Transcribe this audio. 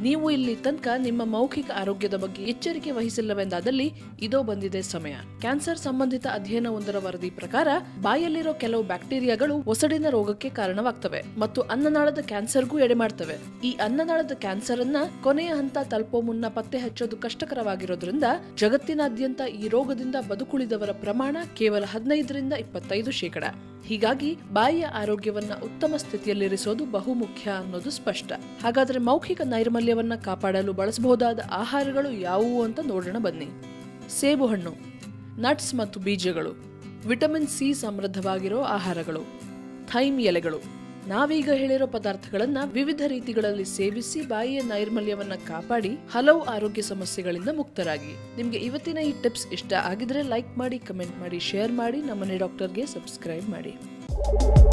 ನೀವು ಇಲ್ಲಿ ತನಕ ನಿಮ್ಮ ಮೌಖಿಕ ಆರೋಗ್ಯದ ಬಗ್ಗೆ ಎಚ್ಚರಿಕೆ ವಹಿಸಿಲ್ಲವೆಂದಾದಲ್ಲಿ ಇದೋ ಬಂದಿದೆ ಸಮಯ ಕ್ಯಾನ್ಸರ್ ಸಂಬಂಧಿತ ಅಧ್ಯಯನವೊಂದರ ವರದಿ ಪ್ರಕಾರ ಬಾಯಲ್ಲಿರೋ ಕೆಲವು ಬ್ಯಾಕ್ಟೀರಿಯಾಗಳು ಒಸಡಿನ ರೋಗಕ್ಕೆ ಕಾರಣವಾಗ್ತವೆ ಮತ್ತು ಅನ್ನನಾಳದ ಕ್ಯಾನ್ಸರ್ಗೂ ಎಡೆ ಮಾಡ್ತವೆ ಈ ಅನ್ನನಾಳದ ಕ್ಯಾನ್ಸರ್ ಅನ್ನ ಕೊನೆಯ ಹಂತ ತಲುಪೋ ಮುನ್ನ ಪತ್ತೆ ಹಚ್ಚೋದು ಕಷ್ಟಕರವಾಗಿರೋದ್ರಿಂದ ಜಗತ್ತಿನಾದ್ಯಂತ ಈ ರೋಗದಿಂದ ಬದುಕುಳಿದವರ ಪ್ರಮಾಣ ಕೇವಲ ಹದಿನೈದರಿಂದ ಇಪ್ಪತ್ತೈದು ಶೇಕಡ ಹೀಗಾಗಿ ಬಾಯಿಯ ಆರೋಗ್ಯವನ್ನ ಉತ್ತಮ ಸ್ಥಿತಿಯಲ್ಲಿರಿಸೋದು ಬಹುಮುಖ್ಯ ಅನ್ನೋದು ಸ್ಪಷ್ಟ ಹಾಗಾದ್ರೆ ಮೌಖಿಕ ನೈರ್ಮಲ್ಯವನ್ನ ಕಾಪಾಡಲು ಬಳಸಬಹುದಾದ ಆಹಾರಗಳು ಯಾವುವು ಅಂತ ನೋಡೋಣ ಬನ್ನಿ ಸೇಬು ಹಣ್ಣು ನಟ್ಸ್ ಮತ್ತು ಬೀಜಗಳು ವಿಟಮಿನ್ ಸಿ ಸಮೃದ್ಧವಾಗಿರೋ ಆಹಾರಗಳು ಥೈಮ್ ಎಲೆಗಳು ನಾವೀಗ ಹೇಳಿರೋ ಪದಾರ್ಥಗಳನ್ನ ವಿವಿಧ ರೀತಿಗಳಲ್ಲಿ ಸೇವಿಸಿ ಬಾಯಿಯ ನೈರ್ಮಲ್ಯವನ್ನ ಕಾಪಾಡಿ ಹಲವು ಆರೋಗ್ಯ ಸಮಸ್ಯೆಗಳಿಂದ ಮುಕ್ತರಾಗಿ ನಿಮ್ಗೆ ಇವತ್ತಿನ ಈ ಟಿಪ್ಸ್ ಇಷ್ಟ ಆಗಿದ್ರೆ ಲೈಕ್ ಮಾಡಿ ಕಮೆಂಟ್ ಮಾಡಿ ಶೇರ್ ಮಾಡಿ ನಮ್ಮನೆ ಡಾಕ್ಟರ್ಗೆ ಸಬ್ಸ್ಕ್ರೈಬ್ ಮಾಡಿ